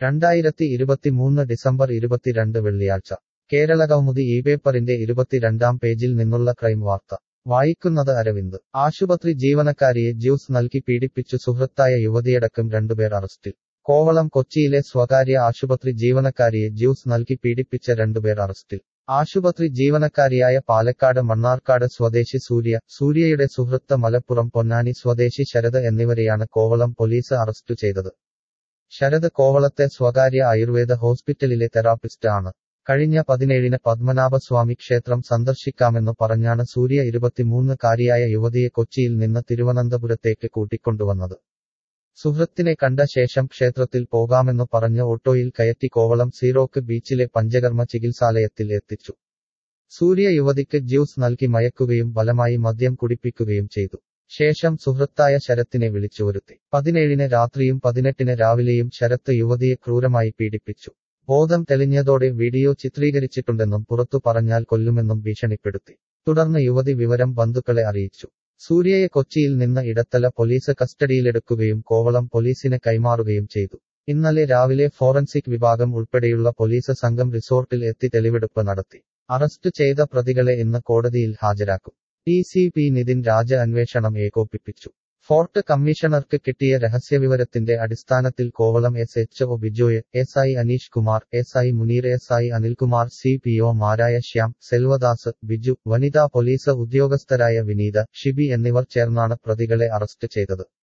രണ്ടായിരത്തി ഇരുപത്തിമൂന്ന് ഡിസംബർ ഇരുപത്തിരണ്ട് വെള്ളിയാഴ്ച കേരളകൗമുദി ഈ പേപ്പറിന്റെ ഇരുപത്തിരണ്ടാം പേജിൽ നിന്നുള്ള ക്രൈം വാർത്ത വായിക്കുന്നത് അരവിന്ദ് ആശുപത്രി ജീവനക്കാരിയെ ജ്യൂസ് നൽകി പീഡിപ്പിച്ചു സുഹൃത്തായ യുവതിയടക്കം രണ്ടുപേർ അറസ്റ്റിൽ കോവളം കൊച്ചിയിലെ സ്വകാര്യ ആശുപത്രി ജീവനക്കാരിയെ ജ്യൂസ് നൽകി പീഡിപ്പിച്ച രണ്ടുപേർ അറസ്റ്റിൽ ആശുപത്രി ജീവനക്കാരിയായ പാലക്കാട് മണ്ണാർക്കാട് സ്വദേശി സൂര്യ സൂര്യയുടെ സുഹൃത്ത് മലപ്പുറം പൊന്നാനി സ്വദേശി ശരത് എന്നിവരെയാണ് കോവളം പോലീസ് അറസ്റ്റു ചെയ്തത് ശരത് കോവളത്തെ സ്വകാര്യ ആയുർവേദ ഹോസ്പിറ്റലിലെ തെറാപ്പിസ്റ്റ് ആണ് കഴിഞ്ഞ പതിനേഴിന് പത്മനാഭസ്വാമി ക്ഷേത്രം സന്ദർശിക്കാമെന്നു പറഞ്ഞാണ് സൂര്യ ഇരുപത്തിമൂന്ന് കാരിയായ യുവതിയെ കൊച്ചിയിൽ നിന്ന് തിരുവനന്തപുരത്തേക്ക് കൂട്ടിക്കൊണ്ടുവന്നത് സുഹൃത്തിനെ കണ്ട ശേഷം ക്ഷേത്രത്തിൽ പോകാമെന്നു പറഞ്ഞ് ഓട്ടോയിൽ കയറ്റി കോവളം സീറോക്ക് ബീച്ചിലെ പഞ്ചകർമ്മ ചികിത്സാലയത്തിൽ എത്തിച്ചു സൂര്യ യുവതിക്ക് ജ്യൂസ് നൽകി മയക്കുകയും ബലമായി മദ്യം കുടിപ്പിക്കുകയും ചെയ്തു ശേഷം സുഹൃത്തായ ശരത്തിനെ വിളിച്ചുവരുത്തി പതിനേഴിന് രാത്രിയും പതിനെട്ടിന് രാവിലെയും ശരത്ത് യുവതിയെ ക്രൂരമായി പീഡിപ്പിച്ചു ബോധം തെളിഞ്ഞതോടെ വീഡിയോ ചിത്രീകരിച്ചിട്ടുണ്ടെന്നും പുറത്തു പറഞ്ഞാൽ കൊല്ലുമെന്നും ഭീഷണിപ്പെടുത്തി തുടർന്ന് യുവതി വിവരം ബന്ധുക്കളെ അറിയിച്ചു സൂര്യയെ കൊച്ചിയിൽ നിന്ന് ഇടത്തല പോലീസ് കസ്റ്റഡിയിലെടുക്കുകയും കോവളം പോലീസിന് കൈമാറുകയും ചെയ്തു ഇന്നലെ രാവിലെ ഫോറൻസിക് വിഭാഗം ഉൾപ്പെടെയുള്ള പോലീസ് സംഘം റിസോർട്ടിൽ എത്തി തെളിവെടുപ്പ് നടത്തി അറസ്റ്റ് ചെയ്ത പ്രതികളെ ഇന്ന് കോടതിയിൽ ഹാജരാക്കും D C P Nithin Raja അന്വേഷണം ഏകോപിപ്പിച്ചു ഫോർട്ട് കമ്മീഷണർക്ക് കിട്ടിയ രഹസ്യവിവരത്തിന്റെ അടിസ്ഥാനത്തിൽ Kovalam S H O Bijoy S I Aneesh Kumar S I Muneer S I Anilkumar C P O മാരായ ശ്യാം സെൽവദാസ് ബിജു വനിതാ പോലീസ് ഉദ്യോഗസ്ഥരായ വിനീത ഷിബി എന്നിവർ ചേർന്നാണ് പ്രതികളെ അറസ്റ്റ് ചെയ്തത്